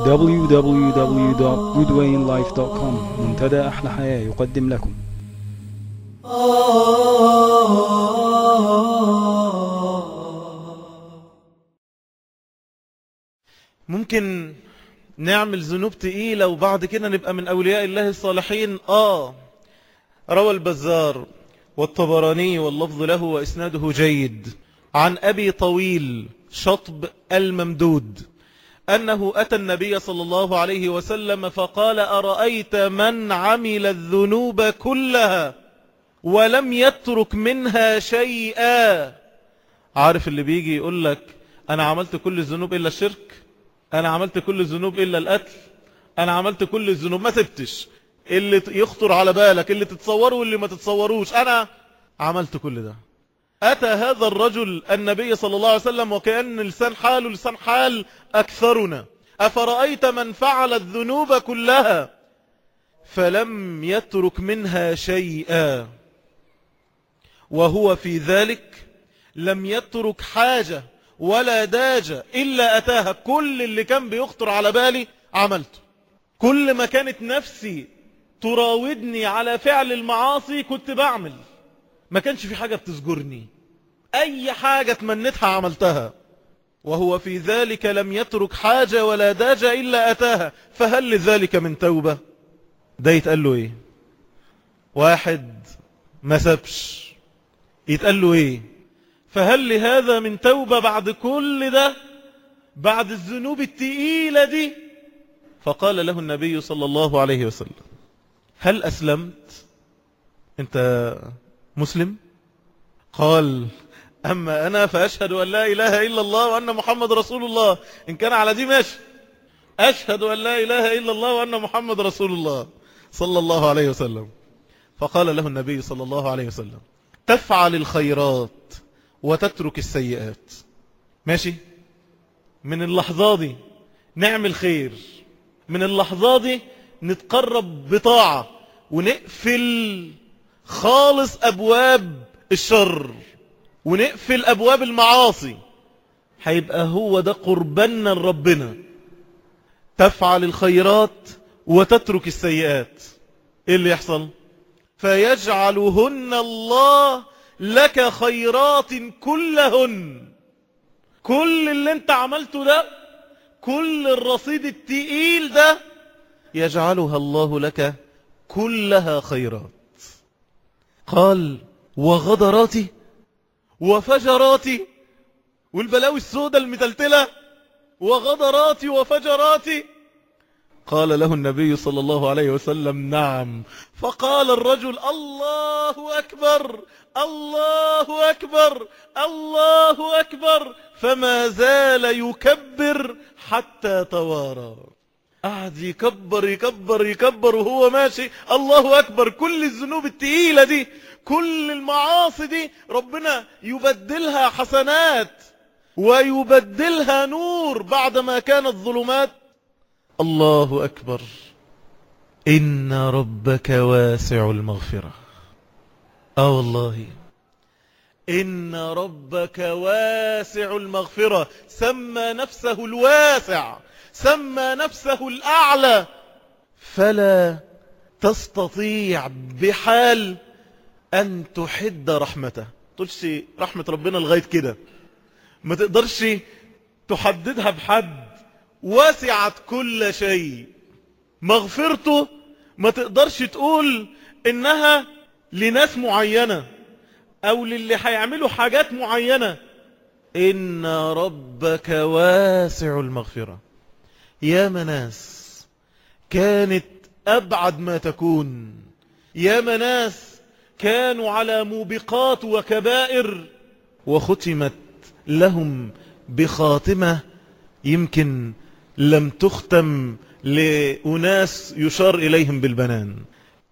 www.goodwayinlife.com منتدى أحلى حياة يقدم لكم ممكن نعمل ذنوب تقيلة وبعد كده نبقى من أولياء الله الصالحين آه روى البزار والطبراني واللفظ له وإسناده جيد عن أبي طويل شطب الممدود أنه أتى النبي صلى الله عليه وسلم فقال أرأيت من عمل الذنوب كلها ولم يترك منها شيئا عارف اللي بيجي يقول لك أنا عملت كل الذنوب إلا الشرك أنا عملت كل الذنوب إلا القتل أنا عملت كل الذنوب ما سبتش اللي يخطر على بالك اللي تتصوره واللي ما تتصوروش أنا عملت كل ده أتى هذا الرجل النبي صلى الله عليه وسلم وكأن لسان حاله لسان حال أكثرنا أفرأيت من فعل الذنوب كلها فلم يترك منها شيئا وهو في ذلك لم يترك حاجة ولا داجة إلا أتاها كل اللي كان بيخطر على بالي عملته كل ما كانت نفسي تراودني على فعل المعاصي كنت بعمل ما كانش في حاجة بتزجرني أي حاجة تمنتها عملتها وهو في ذلك لم يترك حاجة ولا داجة إلا أتاها فهل لذلك من توبة ده يتقال له إيه واحد ما سبش يتقال له إيه فهل لهذا من توبة بعد كل ده بعد الذنوب التقيلة دي فقال له النبي صلى الله عليه وسلم هل أسلمت أنت مسلم قال أما أنا فأشهد أن لا إله إلا الله وأن محمد رسول الله إن كان على دي ماشي أشهد أن لا إله إلا الله وأن محمد رسول الله صلى الله عليه وسلم فقال له النبي صلى الله عليه وسلم تفعل الخيرات وتترك السيئات ماشي من اللحظة دي نعمل خير من اللحظة دي نتقرب بطاعة ونقفل خالص أبواب الشر ونقفل أبواب المعاصي هيبقى هو ده قربنا لربنا تفعل الخيرات وتترك السيئات ايه اللي يحصل فيجعلهن الله لك خيرات كلهن كل اللي انت عملته ده كل الرصيد التقيل ده يجعلها الله لك كلها خيرات قال وغدراتي وفجراتي والبلاوي السوداء المتلتلة وغدراتي وفجراتي قال له النبي صلى الله عليه وسلم نعم فقال الرجل الله أكبر الله أكبر الله أكبر فما زال يكبر حتى توارى قعد يكبر يكبر يكبر وهو ماشي الله أكبر كل الذنوب التقيلة دي كل المعاصي دي ربنا يبدلها حسنات ويبدلها نور بعدما كانت ظلمات الله أكبر إن ربك واسع المغفرة آه والله إن ربك واسع المغفرة سمى نفسه الواسع سمى نفسه الأعلى فلا تستطيع بحال أن تحد رحمته تقولش رحمة ربنا لغاية كده ما تقدرش تحددها بحد وسعت كل شيء مغفرته ما تقدرش تقول إنها لناس معينة أو للي هيعملوا حاجات معينة إن ربك واسع المغفرة يا مناس كانت أبعد ما تكون يا مناس كانوا على موبقات وكبائر وختمت لهم بخاتمة يمكن لم تختم لأناس يشار إليهم بالبنان